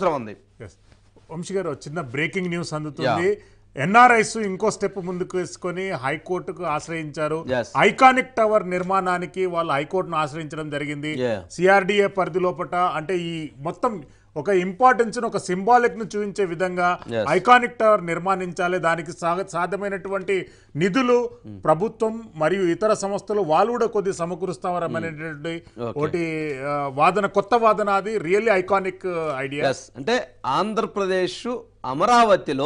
అవసరం ఉంది Yes. వంశీ గారు చిన్న బ్రేకింగ్ న్యూస్ అందుతుంది ఎన్ఆర్ఐస్ ఇంకో స్టెప్ ముందుకు వేసుకొని హైకోర్టుకు ఆశ్రయించారు Yes. ఐకానిక్ టవర్ నిర్మాణానికి వాళ్ళు హైకోర్టును ఆశ్రయించడం జరిగింది Yeah. సిఆర్డిఏ పరిధి లోపట అంటే ఈ మొత్తం ఒక ఇంపార్టెన్స్ ఒక సింబాలిక్ ను చూపించే విధంగా Yes. ఐకానిక్ టవర్ నిర్మాణించాలి దానికి సా- సాధ్యమైనటువంటి నిధులు ప్రభుత్వం మరియు ఇతర సంస్థలు వాళ్ళు కూడా కొద్ది సమకూరుస్తామనేటువంటి ఒకటి ఆ, వాదన కొత్త వాదన అది రియల్లీ ఐకానిక్ ఐడియా ఎస్ అంటే ఆంధ్రప్రదేశ్ అమరావతిలో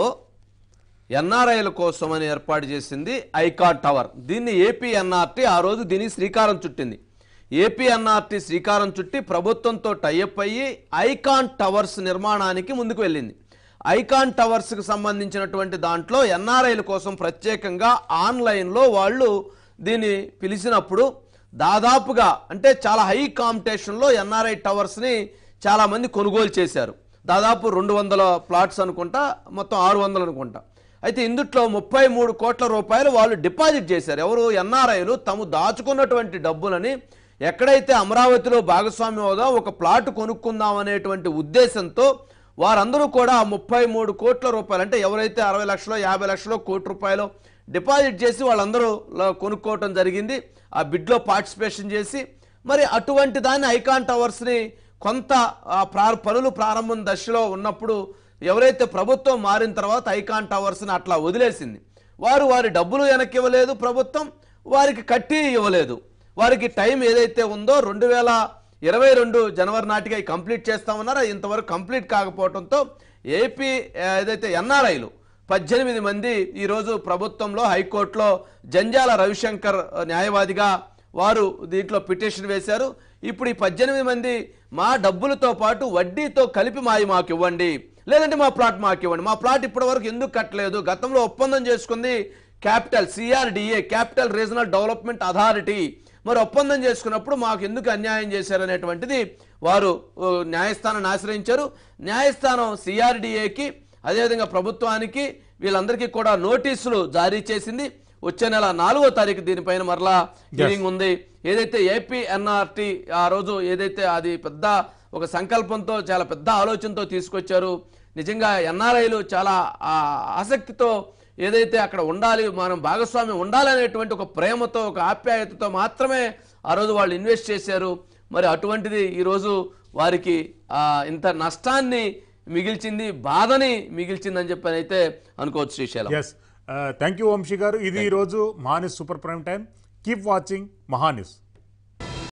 ఎన్ఆర్ఐల కోసం అని ఏర్పాటు చేసింది ఐకార్ టవర్ దీన్ని ఏపీ ఎన్ఆర్టీ ఆ రోజు దీనికి శ్రీకారం చుట్టింది ఏపీ ఎన్ఆర్టీ శ్రీకారం చుట్టి ప్రభుత్వంతో టైఅప్ అయ్యి ఐకాన్ టవర్స్ నిర్మాణానికి ముందుకు వెళ్ళింది ఐకాన్ టవర్స్కి సంబంధించినటువంటి దాంట్లో ఎన్ఆర్ఐల కోసం ప్రత్యేకంగా ఆన్లైన్లో వాళ్ళు దీన్ని పిలిచినప్పుడు దాదాపుగా అంటే చాలా హై కాంపిటీషన్లో ఎన్ఆర్ఐ టవర్స్ని చాలామంది కొనుగోలు చేశారు దాదాపు రెండు వందల ప్లాట్స్ అనుకుంటా మొత్తం ఆరు వందలు అనుకుంటా అయితే ఇందుట్లో ముప్పై మూడు కోట్ల రూపాయలు వాళ్ళు డిపాజిట్ చేశారు ఎవరు ఎన్ఆర్ఐలు తాము దాచుకున్నటువంటి డబ్బులని ఎక్కడైతే అమరావతిలో భాగస్వామ్యం అవుదా ఒక ప్లాట్ కొనుక్కుందాం అనేటువంటి ఉద్దేశంతో వారందరూ కూడా ముప్పై మూడు కోట్ల రూపాయలు అంటే ఎవరైతే అరవై లక్షలు యాభై లక్షలు కోటి రూపాయలు డిపాజిట్ చేసి వాళ్ళందరూ ల- కొనుక్కోవటం జరిగింది ఆ బిడ్లో పార్టిసిపేషన్ చేసి మరి అటువంటి దాన్ని ఐకాన్ టవర్స్ని కొంత ఆ, ప్రా పనులు ప్రారంభం దశలో ఉన్నప్పుడు ఎవరైతే ప్రభుత్వం మారిన తర్వాత ఐకాన్ టవర్స్ని అట్లా వదిలేసింది వారు వారి డబ్బులు వెనక్కి ఇవ్వలేదు ప్రభుత్వం వారికి కట్టి ఇవ్వలేదు వారికి టైం ఏదైతే ఉందో రెండు వేల ఇరవై రెండు జనవరి నాటికి అవి కంప్లీట్ చేస్తామన్నారో ఇంతవరకు కంప్లీట్ కాకపోవడంతో ఏపీ ఆ, ఏదైతే ఎన్ఆర్ఐలు పద్దెనిమిది మంది ఈరోజు ప్రభుత్వంలో హైకోర్టులో జంజాల రవిశంకర్ ఆ, న్యాయవాదిగా వారు దీంట్లో పిటిషన్ వేశారు ఇప్పుడు ఈ పద్దెనిమిది మంది మా డబ్బులతో పాటు వడ్డీతో కలిపి మాయి మాకు ఇవ్వండి లేదంటే మా ప్లాట్ మాకు ఇవ్వండి మా ప్లాట్ ఇప్పటి వరకు ఎందుకు కట్టలేదు గతంలో ఒప్పందం చేసుకుంది capital CRDA capital regional development authority మరి ఒప్పందం చేసుకున్నప్పుడు మాకు ఎందుకు అన్యాయం చేశారనేటువంటిది వారు ఓ, న్యాయస్థానాన్ని ఆశ్రయించారు న్యాయస్థానం సిఆర్డిఏకి అదేవిధంగా ప్రభుత్వానికి వీళ్ళందరికీ కూడా నోటీసులు జారీ చేసింది వచ్చే నెల నాలుగో తారీఖు దీనిపైన మరలా హియరింగ్ ఉంది ఏదైతే ఏపీ ఎన్ఆర్టీ ఆ రోజు ఏదైతే అది పెద్ద ఒక సంకల్పంతో చాలా పెద్ద ఆలోచనతో తీసుకొచ్చారు నిజంగా ఎన్ఆర్ఐలు చాలా ఆ, ఆసక్తితో ఏదైతే అక్కడ ఉండాలి మనం భాగస్వామ్యం ఉండాలనేటువంటి ఒక ప్రేమతో ఒక ఆప్యాయతతో మాత్రమే ఆ రోజు వాళ్ళు ఇన్వెస్ట్ చేశారు మరి అటువంటిది ఈరోజు వారికి ఆ, ఇంత నష్టాన్ని మిగిల్చింది బాధని మిగిల్చిందని చెప్పని అయితే అనుకోవచ్చు Srisailam yes thank you Vamshi గారు ఇది ఈరోజు Mahaa News super prime time keep watching Maha News